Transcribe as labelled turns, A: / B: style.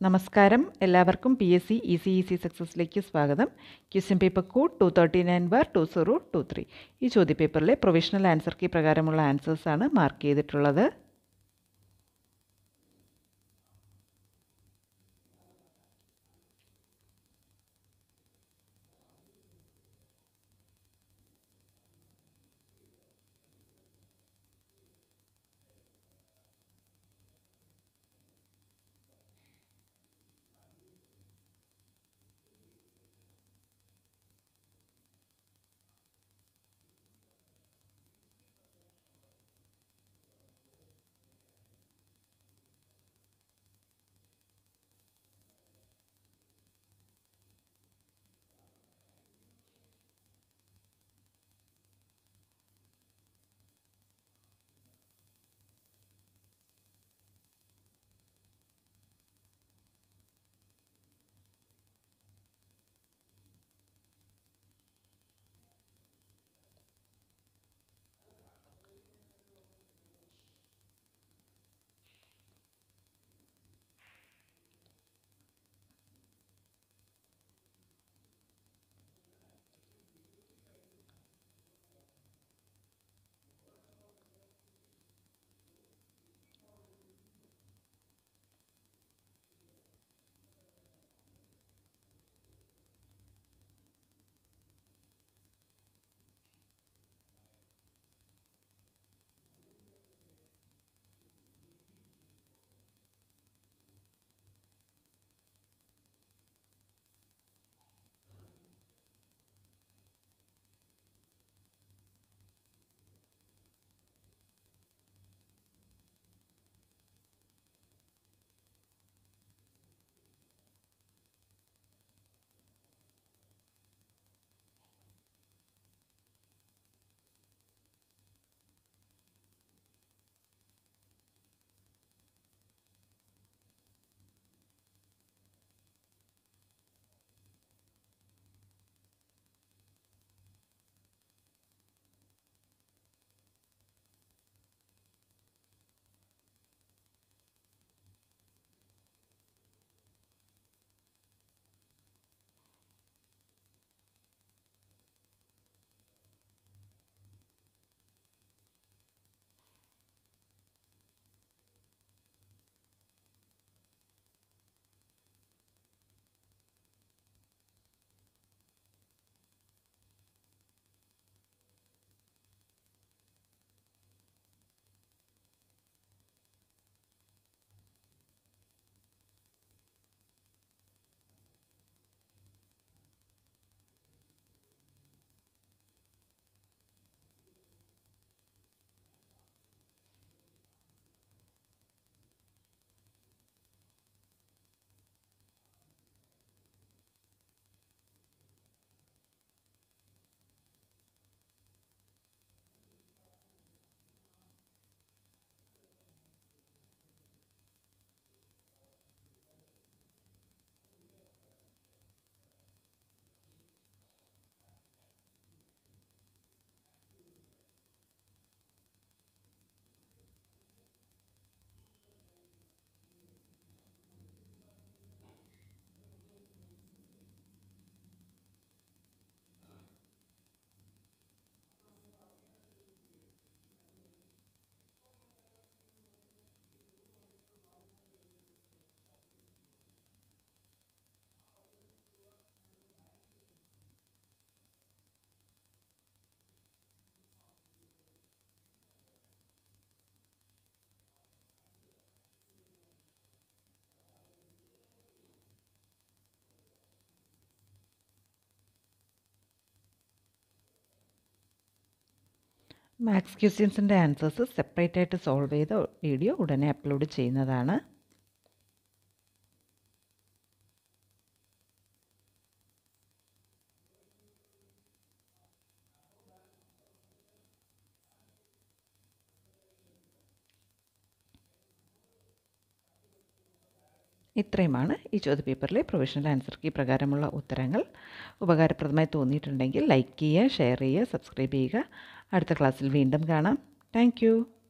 A: നമസ്കാരം എല്ലാവർക്കും P S C E C E C സക്സസിലേക്ക് സ്വാഗതം question paper code two thirty nine bar two zero two three ഈ ചോദ്യപേപ്പറിലെ പ്രൊവിഷണൽ ആൻസർ കീ പ്രകാരമുള്ള ആൻസേഴ്സാണ് മാർക്ക് ചെയ്തിട്ടുള്ളത് മാത്സ് ക്വസ്റ്റ്യൻസിൻ്റെ ആൻസേഴ്സ് സെപ്പറേറ്റ് ആയിട്ട് സോൾവ് ചെയ്ത വീഡിയോ ഉടനെ അപ്ലോഡ് ചെയ്യുന്നതാണ് ഇത്രയുമാണ് ഈ ചോദ്യപേപ്പറിലെ പ്രൊവിഷണൽ ആൻസർ കീ പ്രകാരമുള്ള ഉത്തരങ്ങൾ ഉപകാരപ്രദമായി തോന്നിയിട്ടുണ്ടെങ്കിൽ ലൈക്ക് ചെയ്യുക ഷെയർ ചെയ്യുക സബ്സ്ക്രൈബ് ചെയ്യുക അടുത്ത ക്ലാസ്സിൽ വീണ്ടും കാണാം താങ്ക്